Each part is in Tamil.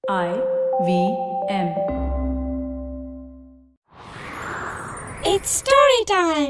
I V M. It's story time.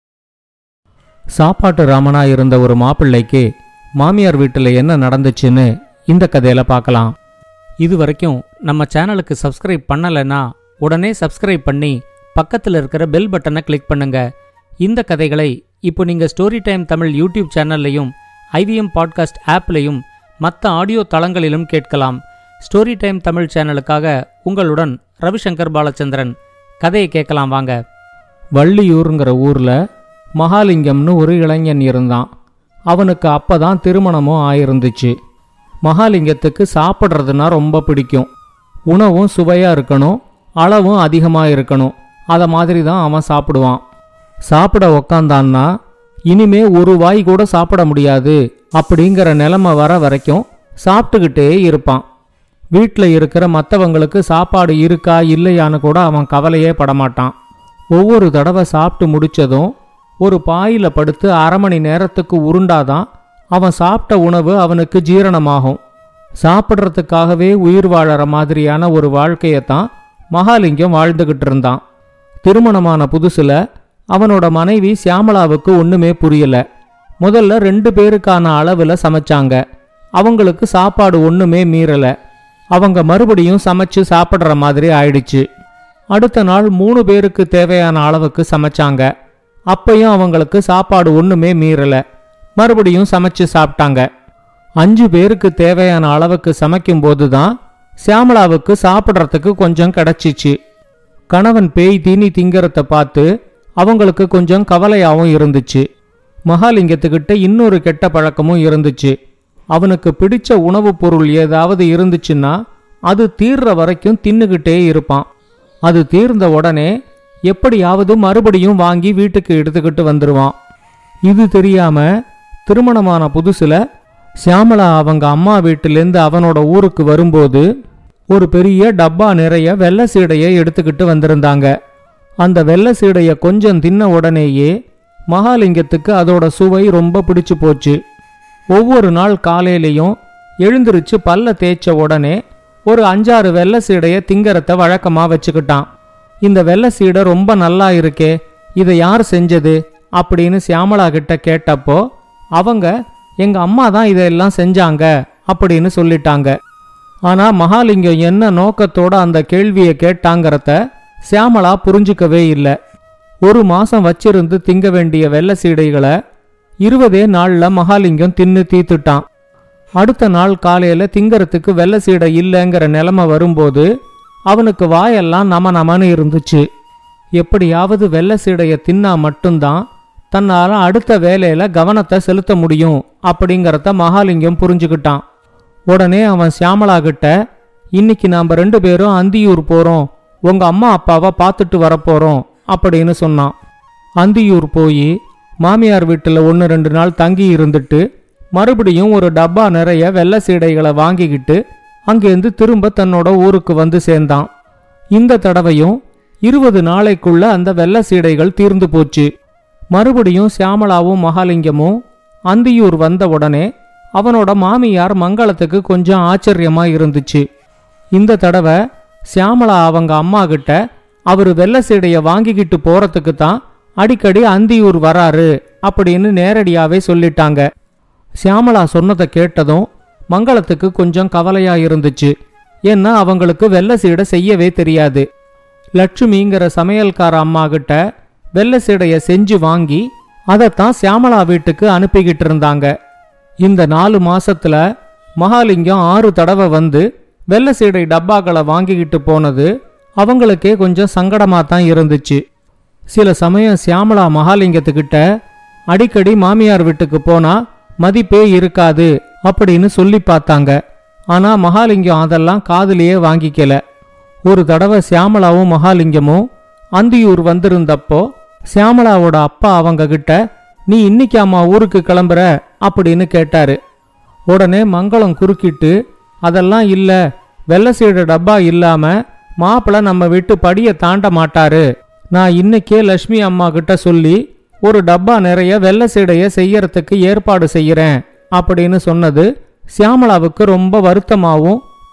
சாப்பாட்டு ராமனா இருந்த ஒரு மாப்பிள்ளைக்கு மாமியார் வீட்டில் என்ன நடந்துச்சுன்னு இந்த கதையில பார்க்கலாம் இது வரைக்கும் நம்ம சேனலுக்கு சப்ஸ்கிரைப் பண்ணலைன்னா உடனே சப்ஸ்கிரைப் பண்ணி பக்கத்தில் இருக்கிற பெல் பட்டனை கிளிக் பண்ணுங்க இந்த கதைகளை இப்போ நீங்க ஸ்டோரி டைம் தமிழ் யூடியூப் சேனல்லையும் ஐவிஎம் பாட்காஸ்ட் ஆப்லையும் மற்ற ஆடியோ தளங்களிலும் கேட்கலாம் ஸ்டோரி டைம் தமிழ் சேனலுக்காக உங்களுடன் ரவிசங்கர் பாலச்சந்திரன் கதையை கேட்கலாம் வாங்க வள்ளியூருங்கிற ஊர்ல மகாலிங்கம்னு ஒரு இளைஞன் இருந்தான் அவனுக்கு அப்பதான் திருமணமும் ஆயிருந்துச்சு மகாலிங்கத்துக்கு சாப்பிட்றதுனா ரொம்ப பிடிக்கும் உணவும் சுவையா இருக்கணும் அளவும் அதிகமா இருக்கணும் அத மாதிரி தான் அவன் சாப்பிடுவான் சாப்பிட உக்காந்தான்னா இனிமே ஒரு வாய் கூட சாப்பிட முடியாது அப்படிங்கிற நிலைமை வர வரைக்கும் சாப்பிட்டுக்கிட்டே இருப்பான் வீட்டில் இருக்கிற மற்றவங்களுக்கு சாப்பாடு இருக்கா இல்லையான்னு கூட அவன் கவலையே படமாட்டான் ஒவ்வொரு தடவை சாப்பிட்டு முடிச்சதும் ஒரு பாயில படுத்து அரை மணி நேரத்துக்கு உருண்டாதான் அவன் சாப்பிட்ட உணவு அவனுக்கு ஜீரணமாகும் சாப்பிட்றதுக்காகவே உயிர் வாழற மாதிரியான ஒரு வாழ்க்கையத்தான் மகாலிங்கம் வாழ்ந்துகிட்டு இருந்தான் திருமணமான புதுசுல அவனோட மனைவி சியாமளாவுக்கு ஒண்ணுமே புரியல முதல்ல ரெண்டு பேருக்கான அளவுல சமைச்சாங்க அவங்களுக்கு சாப்பாடு ஒண்ணுமே மீறல அவங்க மறுபடியும் சமைச்சு சாப்பிட்ற மாதிரி ஆயிடுச்சு அடுத்த நாள் மூணு பேருக்கு தேவையான அளவுக்கு சமைச்சாங்க அப்பயும் அவங்களுக்கு சாப்பாடு ஒண்ணுமே மீறல மறுபடியும் சமைச்சு சாப்பிட்டாங்க அஞ்சு பேருக்கு தேவையான அளவுக்கு சமைக்கும்போது தான் சியாமளாவுக்கு சாப்பிட்றதுக்கு கொஞ்சம் கிடைச்சிச்சு கணவன் பேய் தீனி திங்கிறத பார்த்து அவங்களுக்கு கொஞ்சம் கவலையாவும் இருந்துச்சு மகாலிங்கத்துக்கிட்ட இன்னொரு கெட்ட பழக்கமும் இருந்துச்சு அவனுக்கு பிடிச்ச உணவுப் பொருள் ஏதாவது இருந்துச்சுன்னா அது தீர்ற வரைக்கும் தின்னுகிட்டே இருப்பான் அது தீர்ந்த உடனே எப்படியாவது மறுபடியும் வாங்கி வீட்டுக்கு எடுத்துக்கிட்டு வந்துருவான் இது தெரியாம திருமணமான புதுசுல சியாமளா அவங்க அம்மா வீட்டிலேருந்து அவனோட ஊருக்கு வரும்போது ஒரு பெரிய டப்பா நிறைய வெள்ளை சீடையை எடுத்துக்கிட்டு வந்திருந்தாங்க அந்த வெள்ளை சீடைய கொஞ்சம் தின்ன உடனேயே மகாலிங்கத்துக்கு அதோட சுவை ரொம்ப பிடிச்சு போச்சு ஒவ்வொரு நாள் காலையிலையும் எழுந்திருச்சு பல்ல தேய்ச்ச உடனே ஒரு அஞ்சாறு வெள்ளை சீடைய திங்கறத வழக்கமா வச்சுக்கிட்டான் இந்த வெள்ளை சீடை ரொம்ப நல்லா இருக்கே இதை யார் செஞ்சது அப்படின்னு சியாமளா கிட்ட கேட்டப்போ அவங்க எங்க அம்மா தான் இதெல்லாம் செஞ்சாங்க அப்படின்னு சொல்லிட்டாங்க ஆனா மகாலிங்கம் என்ன நோக்கத்தோட அந்த கேள்வியை கேட்டாங்கிறத சியாமளா புரிஞ்சுக்கவே இல்லை ஒரு மாசம் வச்சிருந்து திங்க வேண்டிய வெள்ளை சீடைகளை இருபதே நாள்ல மகாலிங்கம் தின்னு தீத்துட்டான் அடுத்த நாள் காலையில திங்கறதுக்கு வெள்ளை சீடை இல்லைங்கிற நிலைமை வரும்போது அவனுக்கு வாயெல்லாம் நம நமன்னு இருந்துச்சு எப்படியாவது வெள்ளை சீடைய தின்னா மட்டும்தான் தன்னால அடுத்த வேலையில கவனத்தை செலுத்த முடியும் அப்படிங்கறத மகாலிங்கம் புரிஞ்சுக்கிட்டான் உடனே அவன் சியாமளா கிட்ட இன்னைக்கு நாம ரெண்டு பேரும் அந்தியூர் போறோம் உங்க அம்மா அப்பாவை பார்த்துட்டு வரப்போறோம் அப்படின்னு சொன்னான் அந்தியூர் போய் மாமியார் வீட்டில் ஒன்று ரெண்டு நாள் தங்கி இருந்துட்டு மறுபடியும் ஒரு டப்பா நிறைய வெள்ளை சீடைகளை வாங்கிக்கிட்டு அங்கேருந்து திரும்ப தன்னோட ஊருக்கு வந்து சேர்ந்தான் இந்த தடவையும் இருபது நாளைக்குள்ள அந்த வெள்ளை சீடைகள் தீர்ந்து போச்சு மறுபடியும் சியாமளாவும் மகாலிங்கமும் அந்தியூர் வந்த உடனே அவனோட மாமியார் மங்களத்துக்கு கொஞ்சம் ஆச்சரியமா இருந்துச்சு இந்த தடவை சியாமளா அவங்க அம்மா கிட்ட அவர் வெள்ளை சீடைய வாங்கிக்கிட்டு போறதுக்கு தான் அடிக்கடி அந்தியூர் வராரு அப்படின்னு நேரடியாவே சொல்லிட்டாங்க சியாமளா சொன்னதை கேட்டதும் மங்களத்துக்கு கொஞ்சம் கவலையா இருந்துச்சு ஏன்னா அவங்களுக்கு வெள்ளை சீடை செய்யவே தெரியாது லட்சுமிங்கிற சமையல்கார அம்மா கிட்ட வெள்ளை சீடைய செஞ்சு வாங்கி அதைத்தான் சியாமளா வீட்டுக்கு அனுப்பிக்கிட்டு இருந்தாங்க இந்த நாலு மாசத்துல மகாலிங்கம் ஆறு தடவை வந்து வெள்ளை சீடை டப்பாக்களை வாங்கிக்கிட்டு போனது அவங்களுக்கே கொஞ்சம் சங்கடமா தான் இருந்துச்சு சில சமயம் சியாமளா மகாலிங்கத்துக்கிட்ட அடிக்கடி மாமியார் வீட்டுக்கு போனா மதிப்பே இருக்காது அப்படின்னு சொல்லி பார்த்தாங்க ஆனா மகாலிங்கம் அதெல்லாம் காதுலயே வாங்கிக்கல ஒரு தடவை சியாமளாவும் மகாலிங்கமும் அந்தியூர் வந்திருந்தப்போ சியாமளாவோட அப்பா அவங்க கிட்ட நீ இன்னைக்கு அம்மா ஊருக்கு கிளம்புற அப்படின்னு கேட்டாரு உடனே மங்களம் குறுக்கிட்டு அதெல்லாம் இல்ல வெள்ளை சீடு டப்பா இல்லாம மாப்பிள்ள நம்ம வீட்டு படியை தாண்ட மாட்டாரு நான் இன்னைக்கே லட்சுமி அம்மா கிட்ட சொல்லி ஒரு டப்பா நிறைய வெள்ளை சீடைய செய்யறதுக்கு ஏற்பாடு செய்யறேன் அப்படின்னு சொன்னது சியாமளாவுக்கு ரொம்ப வருத்தமாவும்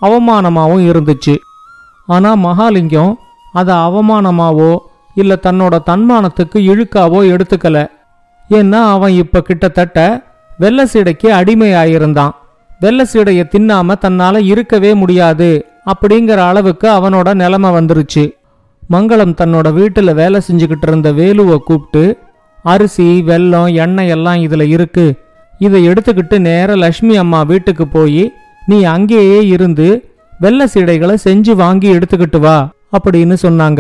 அவமானமாவும் இருந்துச்சு ஆனா மகாலிங்கம் அதை அவமானமாவோ இல்ல தன்னோட தன்மானத்துக்கு இழுக்காவோ எடுத்துக்கல ஏன்னா அவன் இப்ப கிட்டத்தட்ட வெள்ள சீடைக்கு அடிமையாயிருந்தான் வெள்ள சீடையை தின்னாம தன்னால இருக்கவே முடியாது அப்படிங்கிற அளவுக்கு அவனோட நிலைமை வந்துருச்சு மங்களம் தன்னோட வீட்டுல வேலை செஞ்சுக்கிட்டு இருந்த வேலுவை கூப்பிட்டு அரிசி வெல்லம் எண்ணெய் எல்லாம் இதுல இருக்கு இதை எடுத்துக்கிட்டு நேர லட்சுமி அம்மா வீட்டுக்கு போய் நீ அங்கேயே இருந்து வெள்ள சீடைகளை செஞ்சு வாங்கி எடுத்துக்கிட்டு வா அப்படின்னு சொன்னாங்க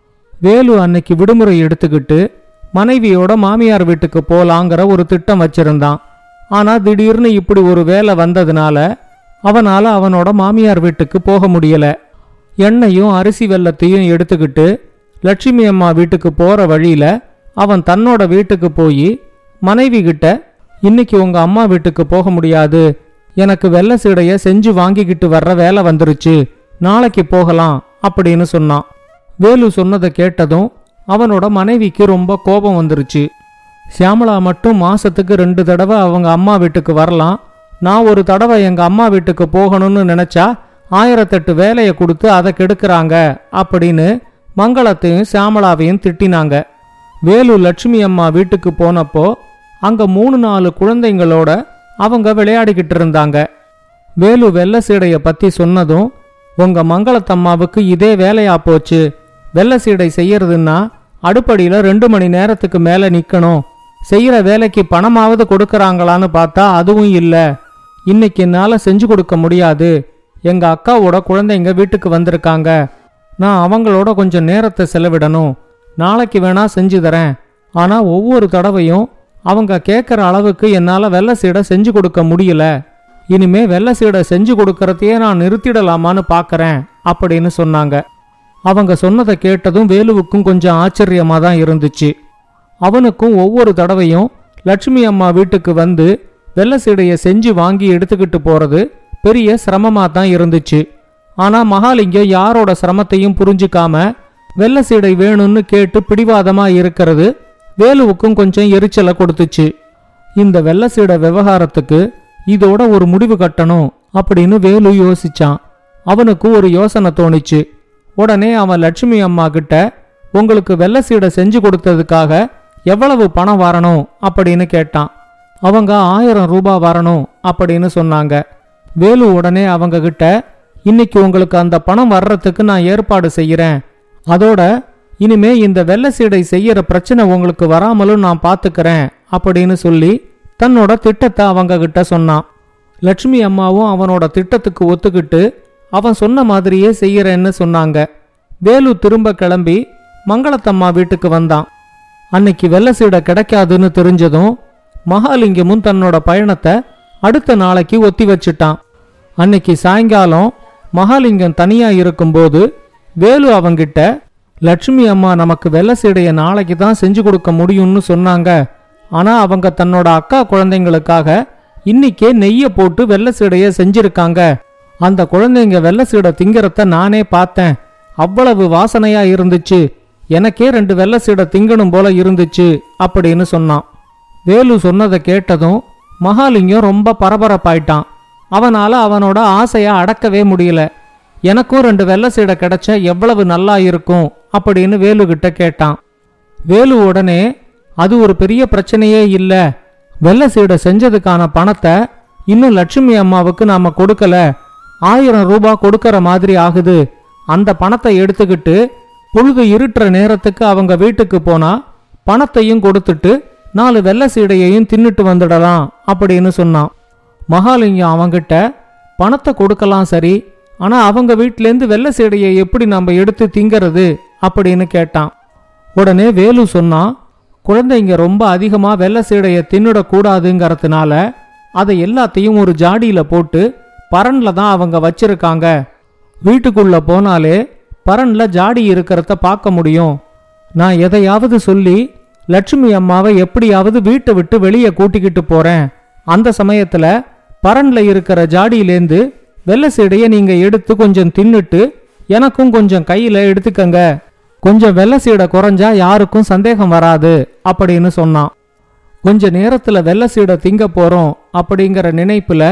வேலு அன்னைக்கு விடுமுறை எடுத்துக்கிட்டு மனைவியோட மாமியார் வீட்டுக்கு போலாங்கிற ஒரு திட்டம் வச்சிருந்தான் ஆனா திடீர்னு இப்படி ஒரு வேலை வந்ததுனால அவனால அவனோட மாமியார் வீட்டுக்கு போக முடியல எண்ணெயும் அரிசி வெல்லத்தையும் எடுத்துக்கிட்டு லட்சுமி அம்மா வீட்டுக்கு போற வழியில அவன் தன்னோட வீட்டுக்கு போய் மனைவி கிட்ட இன்னைக்கு உங்க அம்மா வீட்டுக்கு போக முடியாது எனக்கு வெள்ளை சீடைய செஞ்சு வாங்கிக்கிட்டு வர்ற வேலை வந்துருச்சு நாளைக்கு போகலாம் அப்படின்னு சொன்னான் வேலு சொன்னதை கேட்டதும் அவனோட மனைவிக்கு ரொம்ப கோபம் வந்துருச்சு சியாமளா மட்டும் மாசத்துக்கு ரெண்டு தடவை அவங்க அம்மா வீட்டுக்கு வரலாம் நான் ஒரு தடவை எங்க அம்மா வீட்டுக்கு போகணும்னு நினைச்சா ஆயிரத்தெட்டு வேலையை கொடுத்து அதை கெடுக்கிறாங்க அப்படின்னு மங்களத்தையும் சியாமளாவையும் திட்டினாங்க வேலு லட்சுமி அம்மா வீட்டுக்கு போனப்போ அங்க மூணு நாலு குழந்தைங்களோட அவங்க விளையாடிக்கிட்டு இருந்தாங்க வேலு வெள்ள சீடைய பத்தி சொன்னதும் உங்க மங்களத்தம்மாவுக்கு இதே வேலையா போச்சு வெள்ள சீடை செய்யறதுன்னா அடுப்படியில ரெண்டு மணி நேரத்துக்கு மேல நிக்கணும் செய்யற வேலைக்கு பணமாவது கொடுக்கறாங்களான்னு பார்த்தா அதுவும் இல்ல இன்னைக்கு என்னால செஞ்சு கொடுக்க முடியாது எங்க அக்காவோட குழந்தைங்க வீட்டுக்கு வந்திருக்காங்க நான் அவங்களோட கொஞ்சம் நேரத்தை செலவிடணும் நாளைக்கு வேணா செஞ்சு தரேன் ஆனா ஒவ்வொரு தடவையும் அவங்க கேட்குற அளவுக்கு என்னால வெள்ளை சீடை செஞ்சு கொடுக்க முடியல இனிமே வெள்ளை சீடை செஞ்சு கொடுக்கறதையே நான் நிறுத்திடலாமான்னு பார்க்கறேன் அப்படின்னு சொன்னாங்க அவங்க சொன்னதை கேட்டதும் வேலுவுக்கும் கொஞ்சம் ஆச்சரியமா தான் இருந்துச்சு அவனுக்கும் ஒவ்வொரு தடவையும் லட்சுமி அம்மா வீட்டுக்கு வந்து வெள்ளை சீடையை செஞ்சு வாங்கி எடுத்துக்கிட்டு போறது பெரிய சிரமமா தான் இருந்துச்சு ஆனா மகாலிங்கம் யாரோட சிரமத்தையும் புரிஞ்சுக்காம வெள்ளை சீடை வேணும்னு கேட்டு பிடிவாதமா இருக்கிறது வேலுவுக்கும் கொஞ்சம் எரிச்சலை கொடுத்துச்சு இந்த வெள்ளை சீடை விவகாரத்துக்கு இதோட ஒரு முடிவு கட்டணும் அப்படின்னு வேலு யோசிச்சான் அவனுக்கு ஒரு யோசனை தோணிச்சு உடனே அவன் லட்சுமி அம்மா கிட்ட உங்களுக்கு வெள்ளை சீடை செஞ்சு கொடுத்ததுக்காக எவ்வளவு பணம் வரணும் அப்படின்னு கேட்டான் அவங்க ஆயிரம் ரூபாய் வரணும் அப்படின்னு சொன்னாங்க வேலு உடனே அவங்க கிட்ட இன்னைக்கு உங்களுக்கு அந்த பணம் வர்றதுக்கு நான் ஏற்பாடு செய்யறேன் அதோட இனிமே இந்த வெள்ளை சீடை செய்யற பிரச்சனை உங்களுக்கு வராமலும் நான் பாத்துக்கறேன் அப்படின்னு சொல்லி தன்னோட திட்டத்தை அவங்க கிட்ட சொன்னான் லட்சுமி அம்மாவும் அவனோட திட்டத்துக்கு ஒத்துக்கிட்டு அவன் சொன்ன மாதிரியே செய்யறேன்னு சொன்னாங்க வேலு திரும்ப கிளம்பி மங்களத்தம்மா வீட்டுக்கு வந்தான் அன்னைக்கு வெள்ளை சீடை கிடைக்காதுன்னு தெரிஞ்சதும் மகாலிங்கமும் தன்னோட பயணத்தை அடுத்த நாளைக்கு ஒத்தி வச்சிட்டான் அன்னைக்கு சாயங்காலம் மகாலிங்கம் தனியா இருக்கும்போது வேலு அவங்கிட்ட லட்சுமி அம்மா நமக்கு வெள்ளை சீடைய நாளைக்கு தான் செஞ்சு கொடுக்க முடியும்னு சொன்னாங்க ஆனா அவங்க தன்னோட அக்கா குழந்தைங்களுக்காக இன்னிக்கே நெய்ய போட்டு வெள்ளை சீடைய செஞ்சிருக்காங்க அந்த குழந்தைங்க வெள்ளை சீடை திங்கிறத நானே பார்த்தேன் அவ்வளவு வாசனையா இருந்துச்சு எனக்கே ரெண்டு வெள்ளை சீடை திங்கணும் போல இருந்துச்சு அப்படின்னு சொன்னான் வேலு சொன்னதை கேட்டதும் மகாலிங்கம் ரொம்ப பரபரப்பாயிட்டான் அவனால அவனோட ஆசைய அடக்கவே முடியல எனக்கும் ரெண்டு வெள்ளை சீடை கிடைச்ச எவ்வளவு நல்லா இருக்கும் அப்படின்னு வேலு கிட்ட கேட்டான் வேலு உடனே அது ஒரு பெரிய பிரச்சனையே இல்ல வெள்ளை சீடை செஞ்சதுக்கான பணத்தை இன்னும் லட்சுமி அம்மாவுக்கு நாம கொடுக்கல ஆயிரம் ரூபாய் கொடுக்கற மாதிரி ஆகுது அந்த பணத்தை எடுத்துக்கிட்டு பொழுது இருட்டுற நேரத்துக்கு அவங்க வீட்டுக்கு போனா பணத்தையும் கொடுத்துட்டு நாலு வெள்ளை சீடையையும் தின்னுட்டு வந்துடலாம் அப்படின்னு சொன்னான் மகாலிங்கம் அவங்கிட்ட பணத்தை கொடுக்கலாம் சரி ஆனா அவங்க வீட்டிலேருந்து வெள்ளை சீடையை எப்படி நம்ம எடுத்து திங்கிறது அப்படின்னு கேட்டான் உடனே வேலு சொன்னான் குழந்தைங்க ரொம்ப அதிகமா வெள்ளை சீடையை தின்னுடக்கூடாதுங்கிறதுனால அதை எல்லாத்தையும் ஒரு ஜாடியில போட்டு பரன்ல தான் அவங்க வச்சிருக்காங்க வீட்டுக்குள்ள போனாலே பரன்ல ஜாடி இருக்கிறத பார்க்க முடியும் நான் எதையாவது சொல்லி லட்சுமி அம்மாவை எப்படியாவது வீட்டை விட்டு வெளியே கூட்டிக்கிட்டு போறேன் அந்த சமயத்துல பரன்ல இருக்கிற ஜாடியிலேந்து வெள்ளை சீடையை நீங்க எடுத்து கொஞ்சம் தின்னுட்டு எனக்கும் கொஞ்சம் கையில எடுத்துக்கங்க கொஞ்சம் வெள்ளை சீடை குறைஞ்சா யாருக்கும் சந்தேகம் வராது அப்படின்னு சொன்னான் கொஞ்ச நேரத்துல வெள்ளை சீடை திங்க போறோம் அப்படிங்கிற நினைப்புல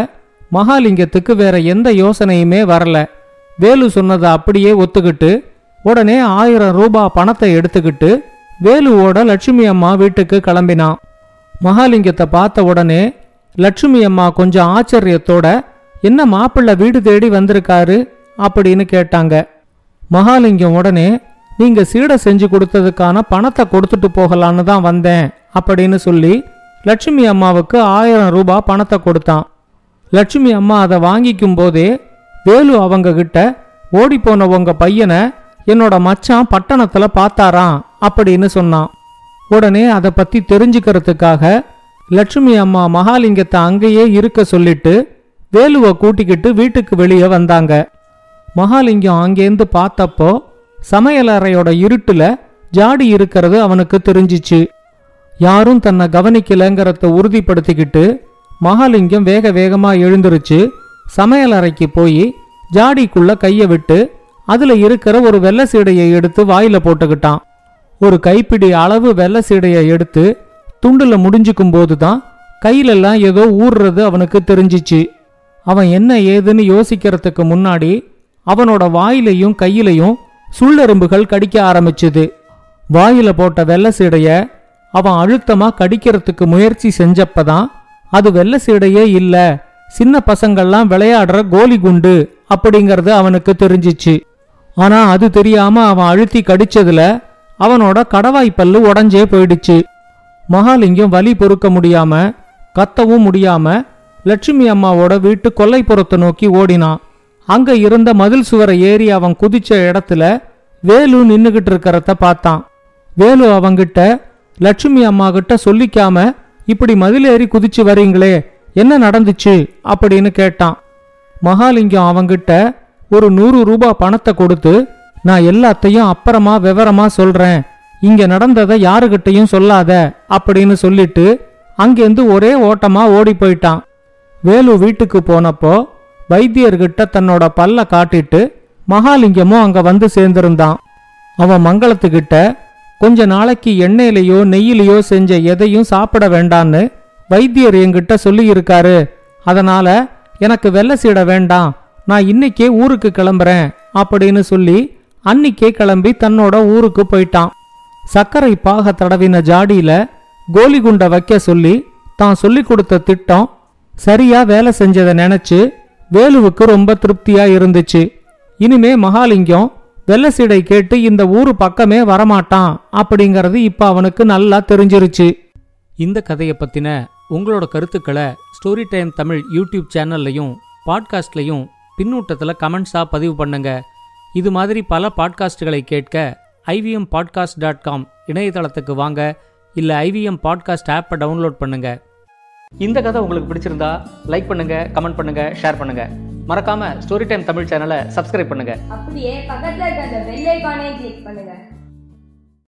மகாலிங்கத்துக்கு வேற எந்த யோசனையுமே வரல வேலு சொன்னதை அப்படியே ஒத்துக்கிட்டு உடனே ஆயிரம் ரூபாய் பணத்தை எடுத்துக்கிட்டு வேலுவோட லட்சுமி அம்மா வீட்டுக்கு கிளம்பினான் மகாலிங்கத்தை பார்த்த உடனே லட்சுமி அம்மா கொஞ்சம் ஆச்சரியத்தோட என்ன மாப்பிள்ளை வீடு தேடி வந்திருக்காரு அப்படின்னு கேட்டாங்க மகாலிங்கம் உடனே நீங்க சீடை செஞ்சு கொடுத்ததுக்கான பணத்தை கொடுத்துட்டு போகலான்னு தான் வந்தேன் அப்படின்னு சொல்லி லட்சுமி அம்மாவுக்கு ஆயிரம் ரூபாய் பணத்தை கொடுத்தான் லட்சுமி அம்மா அதை வாங்கிக்கும் போதே வேலு அவங்க கிட்ட ஓடிப்போன உங்க பையனை என்னோட மச்சான் பட்டணத்துல பார்த்தாராம் அப்படின்னு சொன்னான் உடனே அதை பத்தி தெரிஞ்சுக்கிறதுக்காக லட்சுமி அம்மா மகாலிங்கத்தை அங்கேயே இருக்க சொல்லிட்டு வேலுவை கூட்டிக்கிட்டு வீட்டுக்கு வெளியே வந்தாங்க மகாலிங்கம் அங்கேருந்து பார்த்தப்போ சமையலறையோட இருட்டுல ஜாடி இருக்கிறது அவனுக்கு தெரிஞ்சிச்சு யாரும் தன்னை கவனிக்கலங்கிறத உறுதிப்படுத்திக்கிட்டு மகாலிங்கம் வேக வேகமா எழுந்திருச்சு சமையலறைக்கு போய் ஜாடிக்குள்ள கைய விட்டு அதுல இருக்கிற ஒரு வெள்ளை சீடையை எடுத்து வாயில போட்டுக்கிட்டான் ஒரு கைப்பிடி அளவு வெள்ளை சீடையை எடுத்து துண்டுல முடிஞ்சுக்கும் போதுதான் கையிலெல்லாம் ஏதோ ஊறுறது அவனுக்கு தெரிஞ்சிச்சு அவன் என்ன ஏதுன்னு யோசிக்கிறதுக்கு முன்னாடி அவனோட வாயிலையும் கையிலையும் சுள்ளெரும்புகள் கடிக்க ஆரம்பிச்சுது வாயில போட்ட வெள்ளை சீடைய அவன் அழுத்தமா கடிக்கிறதுக்கு முயற்சி செஞ்சப்பதான் அது வெள்ளை சீடையே இல்ல சின்ன பசங்கள்லாம் விளையாடுற கோலி குண்டு அப்படிங்கறது அவனுக்கு தெரிஞ்சிச்சு ஆனா அது தெரியாம அவன் அழுத்தி கடிச்சதுல அவனோட கடவாய் பல்லு உடஞ்சே போயிடுச்சு மகாலிங்கம் வலி பொறுக்க முடியாம கத்தவும் முடியாம லட்சுமி அம்மாவோட வீட்டு கொல்லைப்புறத்தை நோக்கி ஓடினான் அங்க இருந்த மதில் சுவரை ஏறி அவன் குதிச்ச இடத்துல வேலு நின்னுகிட்டு இருக்கிறத பார்த்தான் வேலு அவங்கிட்ட லட்சுமி அம்மா கிட்ட சொல்லிக்காம இப்படி மதில் ஏறி குதிச்சு வரீங்களே என்ன நடந்துச்சு அப்படின்னு கேட்டான் மகாலிங்கம் அவங்கிட்ட ஒரு நூறு ரூபாய் பணத்தை கொடுத்து நான் எல்லாத்தையும் அப்புறமா விவரமா சொல்றேன் இங்க நடந்ததை யாருகிட்டயும் சொல்லாத அப்படின்னு சொல்லிட்டு அங்கேருந்து ஒரே ஓட்டமா ஓடி போயிட்டான் வேலு வீட்டுக்கு போனப்போ வைத்தியர்கிட்ட தன்னோட பல்ல காட்டிட்டு மகாலிங்கமும் அங்க வந்து சேர்ந்திருந்தான் அவன் மங்களத்துக்கிட்ட கொஞ்ச நாளைக்கு எண்ணெயிலையோ நெய்யிலையோ செஞ்ச எதையும் சாப்பிட வேண்டான்னு வைத்தியர் என்கிட்ட சொல்லியிருக்காரு அதனால எனக்கு வெள்ளை சீடை வேண்டாம் நான் இன்னைக்கே ஊருக்கு கிளம்புறேன் அப்படின்னு சொல்லி அன்னிக்கே கிளம்பி தன்னோட ஊருக்கு போயிட்டான் சர்க்கரை பாக தடவின ஜாடியில கோலி குண்டை வைக்க சொல்லி தான் சொல்லி கொடுத்த திட்டம் சரியா வேலை செஞ்சதை நினைச்சு வேலுவுக்கு ரொம்ப திருப்தியா இருந்துச்சு இனிமே மகாலிங்கம் வெள்ளை சீடை கேட்டு இந்த ஊரு பக்கமே வரமாட்டான் அப்படிங்கறது இப்ப அவனுக்கு நல்லா தெரிஞ்சிருச்சு இந்த கதையை பத்தின உங்களோட கருத்துக்களை ஸ்டோரி டைம் தமிழ் யூடியூப் சேனல்லையும் பாட்காஸ்ட்லையும் பின்னூட்டத்தில் கமெண்ட்ஸாக பதிவு பண்ணுங்க இது மாதிரி பல பாட்காஸ்டுகளை கேட்க ஐவிஎம் பாட்காஸ்ட் டாட் காம் இணையதளத்துக்கு வாங்க இல்லை ஐவிஎம் பாட்காஸ்ட் ஆப்பை டவுன்லோட் பண்ணுங்க இந்த கதை உங்களுக்கு பிடிச்சிருந்தா லைக் பண்ணுங்க கமெண்ட் பண்ணுங்க ஷேர் பண்ணுங்க மறக்காம ஸ்டோரி டைம் தமிழ் சேனலை சப்ஸ்கிரைப் பண்ணுங்க அப்படியே பக்கத்துல இருக்க அந்த பெல் ஐகானையும் கிளிக் பண்ணுங்க